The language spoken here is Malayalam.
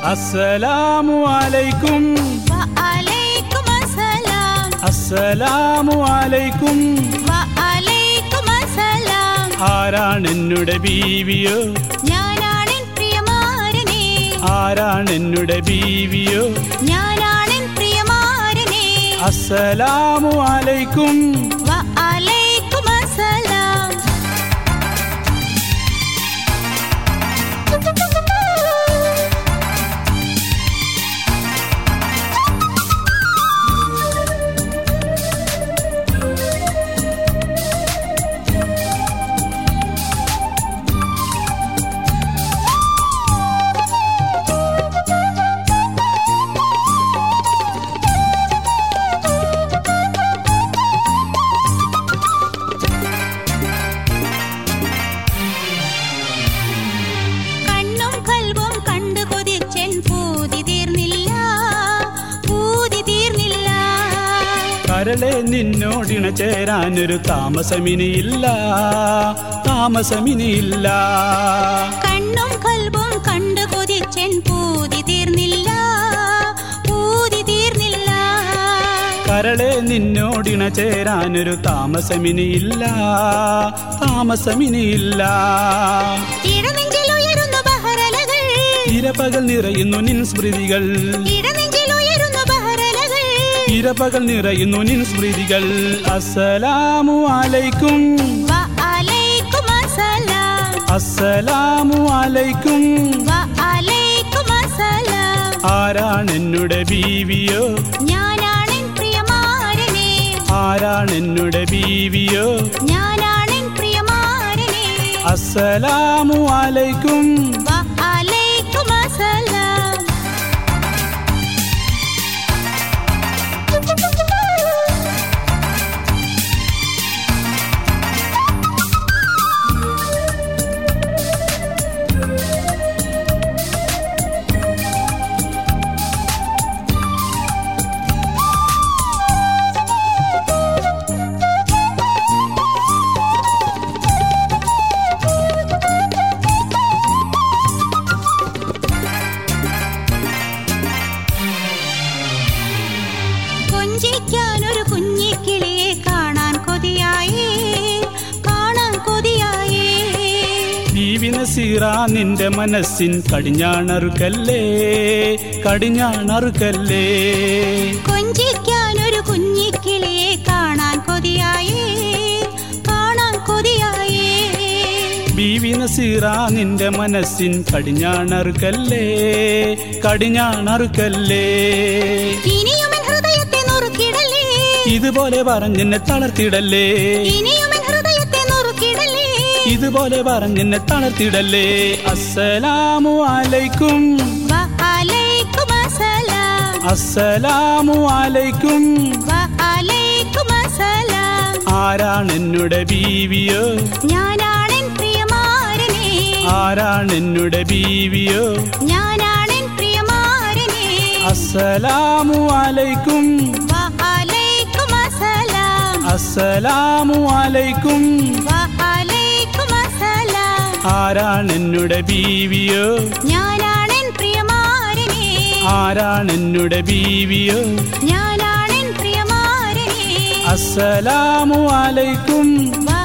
അസ്സലാമു അലൈക്കും വഅലൈക്കും അസ്സലാം അസ്സലാമു അലൈക്കും വഅലൈക്കും അസ്സലാം ആരാണ് എന്നുടെ ബീവിയോ ഞാനാണെൻ പ്രിയമാരനെ ആരാണ് എന്നുടെ ബീവിയോ ഞാനാണെൻ പ്രിയമാരനെ അസ്സലാമു അലൈക്കും വഅലൈക്കും അസ്സലാം കണ്ണും കൽവും കണ്ടു കൊതിച്ചെൻ പൂതി തീർന്നില്ല പൂതി തീർന്നില്ല കരളെ നിന്നോടിണ ചേരാനൊരു താമസമിനിയില്ല താമസമിനിയില്ല കണ്ണും കൽവും കണ്ടു കൊതിച്ചെൻ പൂതി തീർന്നില്ല പൂതി തീർന്നില്ല കരളെ നിന്നോടിണ ചേരാനൊരു താമസമിനിയില്ല താമസമിനിയില്ല ഇടനെഞ്ചിലുയരുന്ന ബഹരലകൾ ഇരപകൽ നിറയുന്നു നിൻ സ്മൃതികൾ ഇടനെഞ്ചിലുയരുന്ന ബഹരലകൾ ഇരപകൽ നിറയുന്നു നിൻ സ്മൃതികൾ അസ്സലാമു അലൈക്കും വഅലൈക്കും അസ്സലാം അസ്സലാമു അലൈക്കും വഅലൈക്കും അസ്സലാം ആരാണ് എന്നുടെ ബീവിയോ ഞാനാണെൻ പ്രിയമാരനെ ആരാണ് എന്നുടെ ബീവിയോ ഞാനാണെൻ പ്രിയമാരനെ അസ്സലാമു അലൈക്കും വഅലൈക്കും അസ്സലാം കൊഞ്ചിക്കാനൊരു കുഞ്ഞിക്കിളിയെ കാണാൻ കൊതിയായേ കാണാൻ കൊതിയായേ ബീവി നസീറ നിന്റെ മനസ്സിൻ കടിഞ്ഞാണറുക്കല്ലേ കടിഞ്ഞാണറുക്കല്ലേ കൊഞ്ചിക്കാനൊരു കുഞ്ഞിക്കിളിയെ കാണാൻ കൊതിയായേ കാണാൻ കൊതിയായേ ബീവി നസീറ നിന്റെ മനസ്സിൻ കടിഞ്ഞാണറുക്കല്ലേ കടിഞ്ഞാണറുക്കല്ലേ ഇനിയും എൻ ഹൃദയത്തെ നുറുക്കിടലേ ഇതുപോലെ പറഞ്ഞെന്നെ തളർത്തിടല്ലേ ഇനിയും എൻ ഹൃദയത്തെ നുറുക്കിടലേ ഇതുപോലെ പറഞ്ഞെന്നെ തളർത്തിടല്ലേ അസ്സലാമു അലൈക്കും വഅലൈക്കും അസ്സലാം അസ്സലാമു അലൈക്കും വഅലൈക്കും അസ്സലാം ആരാണ് എന്നുടെ ബീവിയോ ഞാനാണെൻ പ്രിയമാരനെ ആരാണ് എന്നുടെ ബീവിയോ ഞാനാണെൻ പ്രിയമാരനെ അസ്സലാമു അലൈക്കും വഅലൈക്കും അസ്സലാം അസ്സലാമു അലൈക്കും വഅലൈക്കും അസ്സലാം ആരാണ് എന്നുടെ ബീവിയോ ഞാനാണെൻ പ്രിയമാരനെ ആരാണ് എന്നുടെ ബീവിയോ ഞാനാണെൻ പ്രിയമാരനെ അസ്സലാമു അലൈക്കും വ